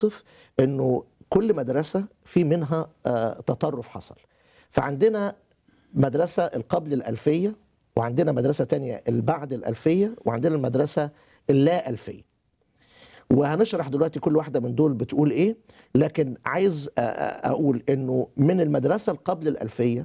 صف انه كل مدرسه في منها آه، تطرف حصل فعندنا مدرسه القبل الالفيه وعندنا مدرسه تانية البعد الالفيه وعندنا المدرسه اللا الفيه وهنشرح دلوقتي كل واحده من دول بتقول ايه لكن عايز آه، آه، اقول انه من المدرسه القبل الالفيه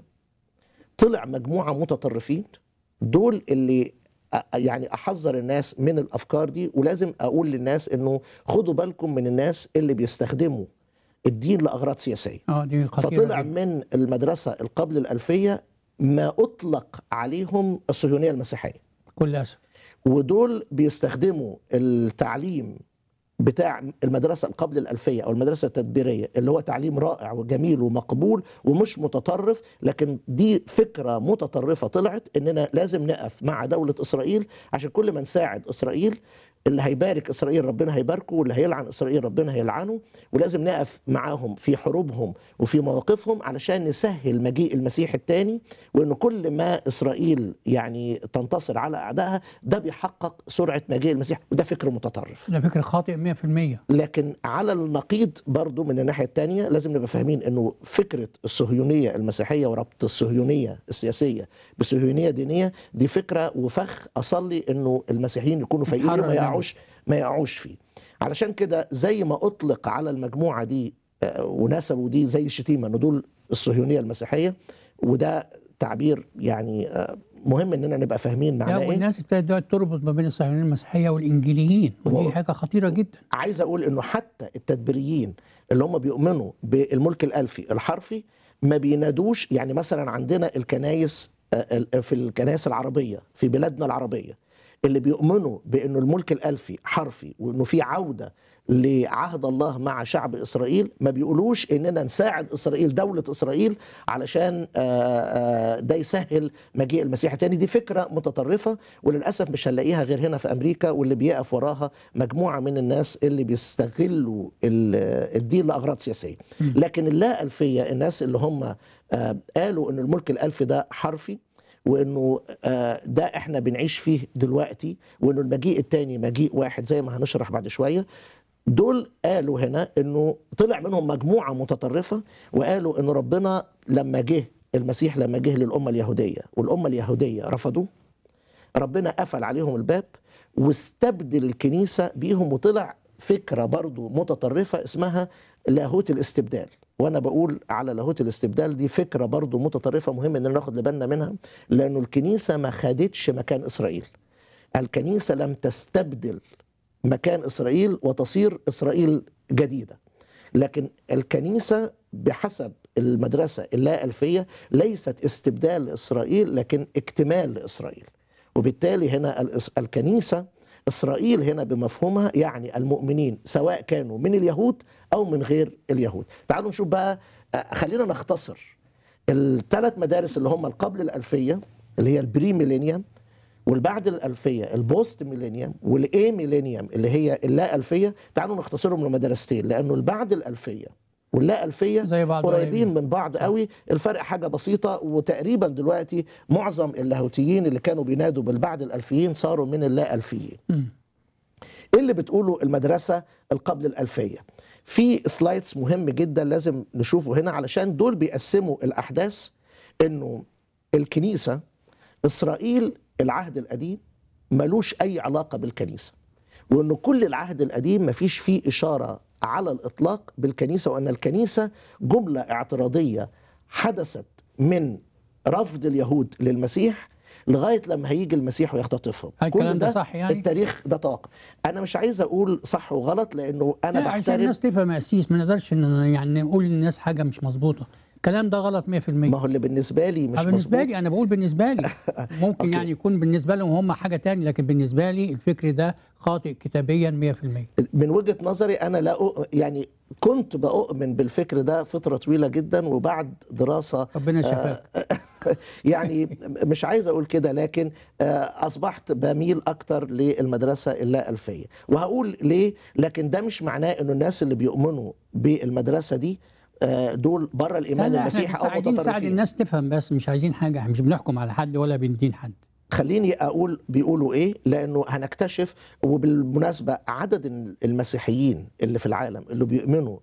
طلع مجموعه متطرفين دول اللي أ- يعني احذر الناس من الافكار دي ولازم اقول للناس انه خدوا بالكم من الناس اللي بيستخدموا الدين لاغراض سياسيه اه دي خطيره فطلع جدا. من المدرسه القبل الالفيه ما اطلق عليهم الصهيونيه المسيحيه بكل اسف ودول بيستخدموا التعليم بتاع المدرسة القبل الألفية أو المدرسة التدبيرية اللي هو تعليم رائع وجميل ومقبول ومش متطرف لكن دي فكرة متطرفة طلعت إننا لازم نقف مع دولة إسرائيل عشان كل ما نساعد إسرائيل اللي هيبارك إسرائيل ربنا هيباركه واللي هيلعن إسرائيل ربنا هيلعنه ولازم نقف معاهم في حروبهم وفي مواقفهم علشان نسهل مجيء المسيح الثاني وإن كل ما إسرائيل يعني تنتصر على أعدائها ده بيحقق سرعة مجيء المسيح وده فكر متطرف ده فكر خاطئ 100% لكن على النقيض برضو من الناحية التانية لازم نبقى فاهمين انه فكرة الصهيونية المسيحية وربط الصهيونية السياسية بصهيونية دينية دي فكرة وفخ اصلي انه المسيحيين يكونوا فايقين نتحرر ما منه. يقعوش ما يقعوش فيه علشان كده زي ما اطلق على المجموعة دي آه، ونسبوا دي زي الشتيمة انه دول الصهيونية المسيحية وده تعبير يعني آه، مهم اننا نبقى فاهمين لا معناه ايه والناس ابتدت دلوقتي تربط ما بين الصهيونيه المسيحيه والانجيليين ودي و- حاجه خطيره جدا عايز اقول انه حتى التدبيريين اللي هم بيؤمنوا بالملك الالفي الحرفي ما بينادوش يعني مثلا عندنا الكنايس آه، ال- في الكنائس العربيه في بلادنا العربيه اللي بيؤمنوا بانه الملك الالفي حرفي وانه في عوده لعهد الله مع شعب اسرائيل ما بيقولوش اننا نساعد اسرائيل دوله اسرائيل علشان آه، آه، ده يسهل مجيء المسيح الثاني دي فكره متطرفه وللاسف مش هنلاقيها غير هنا في امريكا واللي بيقف وراها مجموعه من الناس اللي بيستغلوا ال- الدين لاغراض سياسيه لكن اللا الفيه الناس اللي هم آه، قالوا ان الملك الالفي ده حرفي وانه آه، ده احنا بنعيش فيه دلوقتي وانه المجيء الثاني مجيء واحد زي ما هنشرح بعد شويه دول قالوا هنا انه طلع منهم مجموعه متطرفه وقالوا ان ربنا لما جه المسيح لما جه للامه اليهوديه والامه اليهوديه رفضوه ربنا قفل عليهم الباب واستبدل الكنيسه بيهم وطلع فكره برضو متطرفه اسمها لاهوت الاستبدال وانا بقول على لاهوت الاستبدال دي فكره برضو متطرفه مهم ان ناخد بالنا منها لانه الكنيسه ما خدتش مكان اسرائيل الكنيسه لم تستبدل مكان اسرائيل وتصير اسرائيل جديده لكن الكنيسه بحسب المدرسه اللا الفيه ليست استبدال لاسرائيل لكن اكتمال لاسرائيل وبالتالي هنا الإس- الكنيسه اسرائيل هنا بمفهومها يعني المؤمنين سواء كانوا من اليهود او من غير اليهود تعالوا نشوف بقى آه، خلينا نختصر الثلاث مدارس اللي هم القبل الالفيه اللي هي البري ميلينيوم والبعد الألفية البوست ميلينيوم والإي ميلينيوم اللي هي اللا ألفية تعالوا نختصرهم لمدرستين لأنه البعد الألفية واللا ألفية زي بعض قريبين من بعض قوي الفرق حاجة بسيطة وتقريبا دلوقتي معظم اللاهوتيين اللي كانوا بينادوا بالبعد الألفيين صاروا من اللا ألفيين مم. ايه اللي بتقوله المدرسه القبل الالفيه في سلايدز مهم جدا لازم نشوفه هنا علشان دول بيقسموا الاحداث انه الكنيسه اسرائيل العهد القديم ملوش اي علاقه بالكنيسه وانه كل العهد القديم مفيش فيه اشاره على الاطلاق بالكنيسه وان الكنيسه جمله اعتراضيه حدثت من رفض انا للمسيح لغايه لما هيجي المسيح ويختطفهم هل الكلام ده صح يعني؟ التاريخ ده توقع انا مش عايز اقول صح وغلط لانه انا لا عشان بحترم الناس تفهم يا اسيس ما نقدرش إن يعني نقول للناس حاجه مش مظبوطه الكلام ده غلط 100% ما هو اللي بالنسبه لي مش آه، بالنسبه مظبوط لي انا بقول بالنسبه لي ممكن أوكي. يعني يكون بالنسبه لهم هم حاجه تاني لكن بالنسبه لي الفكر ده خاطئ كتابيا 100% من وجهه نظري انا لا أؤ... يعني كنت بؤمن بالفكر ده فتره طويله جدا وبعد دراسه ربنا يشفاك يعني مش عايز اقول كده لكن آه، اصبحت بميل اكتر للمدرسه اللا الفيه وهقول ليه لكن ده مش معناه انه الناس اللي بيؤمنوا بالمدرسه دي آه، دول بره لا الايمان لا احنا المسيحي بس او عايزين نساعد متطرفين الناس تفهم بس مش عايزين حاجه احنا مش بنحكم على حد ولا بندين حد خليني اقول بيقولوا ايه لانه هنكتشف وبالمناسبه عدد المسيحيين اللي في العالم اللي بيؤمنوا